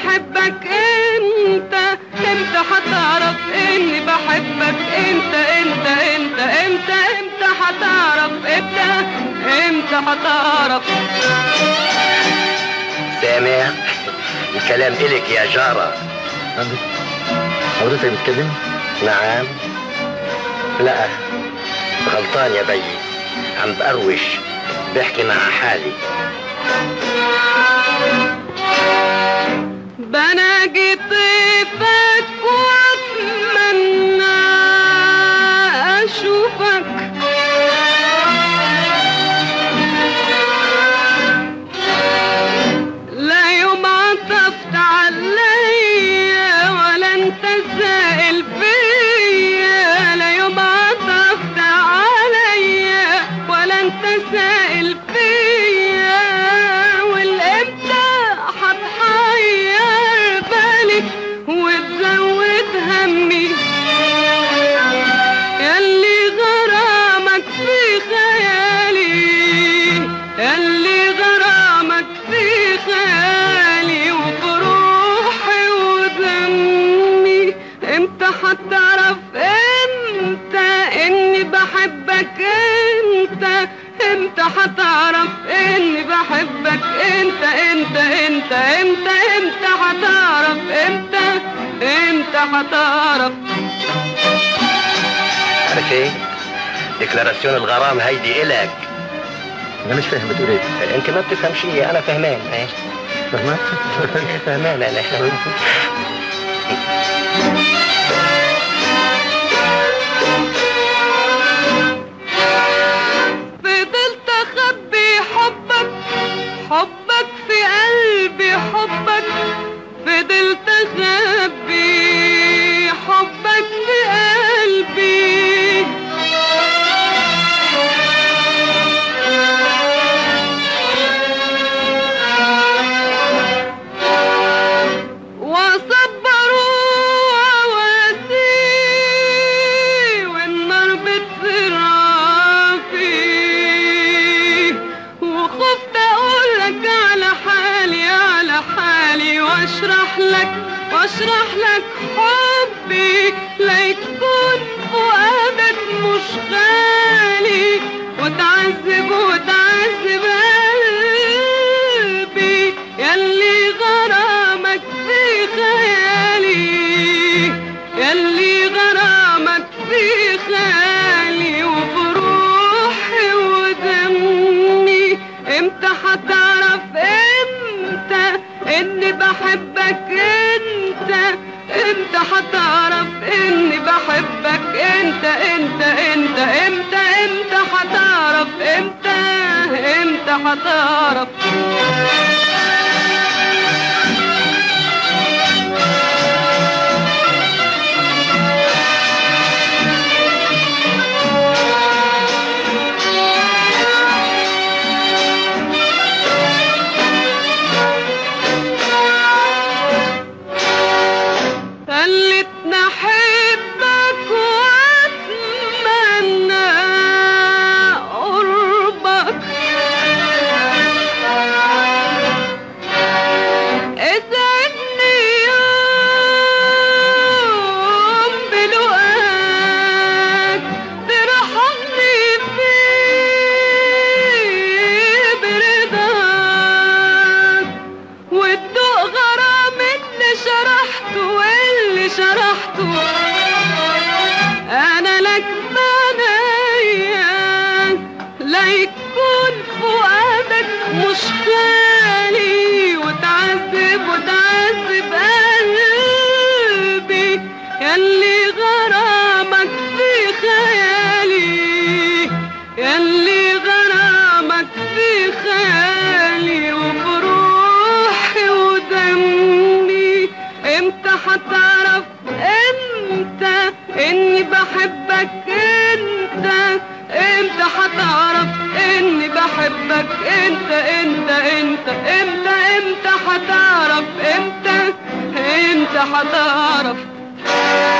بحبك انت امتى هتعرف اني بحبك انت انت انت امتى امتى هتعرف امتى امتى هتعرف سامع الكلام إلك يا جارة حضرتك بتكلمني؟ نعم لا غلطان يا بيي عم بقروش بحكي مع حالي بناجي طيفك واتمنى اشوفك لا يوم عطفت عليا ولا انت سائل فيا لا يوم عطفت عليا ولا انت سائل فيا والامتى هتحير بالي وتزود همي ياللي غرامك في خيالي ياللي غرامك في خيالي وبروحي ودمي امتى هتعرف انت اني بحبك انت امتى هتعرف اني بحبك انت انت انت امتى امتى هتعرف امتى امتى هتعرف عارف ايه ديكلاراسيون الغرام هيدي إلك انا مش فاهم بتقول ايه انت ما بتفهم شيء انا فهمان ايه فاهمة؟ فهمان انا فضلت اخبي حبك حبك في قلبي حبك فضلت اخبي حبك في قلبي وصبروا واسي والنار بتزرع فيه وخفت اقولك على حالي على حالي واشرح لك واشرح لك حبي ليكون فؤادك مش غالي وتعذب وتعذب قلبي ياللي غرامك في خيالي ياللي غرامك في خيالي وبروحي ودمي امتى هتعرف امتى اني بحبك انت امتى هتعرف اني بحبك انت انت انت امتى امتى هتعرف امتى امتى هتعرف خلتني احبك واتمنى قربك اسعدني يوم بلقاك ترحمني فيه برضاك والدوق غرام اللي شرحته واللي شرحته انا لك بنايا لا يكون فؤادك مش خالي وتعذب وتعذب قلبي ياللي غرامك في خيالي ياللي غرامك في خيالي وبروحي ودمي امتى هتعرف امتى اني بحبك انت امتى هتعرف اني بحبك انت انت انت امتى امتى هتعرف امتى امتى هتعرف